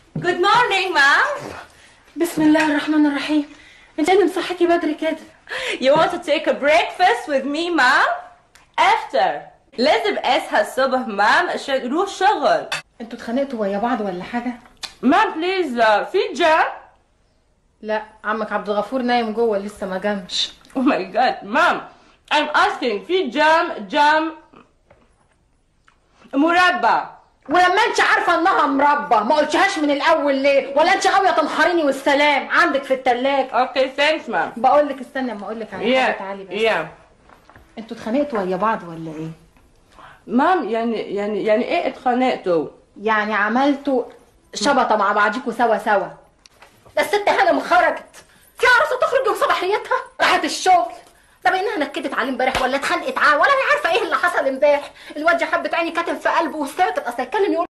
Good morning, ma'am. بسم الله الرحمن الرحيم انت اللي مصحكي بدري كده You want to take a breakfast with me, ma'am? After. لازم اصحى الصبح مام عشان اروح شغل. انتوا اتخانقتوا ويا بعض ولا حاجه مام بليز في جام؟ لا عمك عبد الغفور نايم جوه لسه ما جامش Oh my god, مام I'm asking في جام جام مربى. ولما انت عارفه انها مربى ما قلتهاش من الاول ليه ولا انت غاويه تنحريني والسلام عندك في التلاجة Okay, thanks, ma'am. بقول لك استنى اما اقول لك على حاجه Yeah, تعالي بس yeah. انتوا اتخانقتوا ويا بعض ولا ايه مام يعني يعني يعني ايه اتخانقتوا؟ يعني عملتوا شبطه مع بعضيكوا سوا سوا ده الست هانم خرجت في عروسه تخرج يوم صباحيتها راحت الشغل ده بانها نكدت عليه امبارح ولا اتخانقت معاه ولا انا عارفه ايه اللي حصل امبارح الواد حبه عيني كاتم في قلبه وسكت اصل يتكلم يقول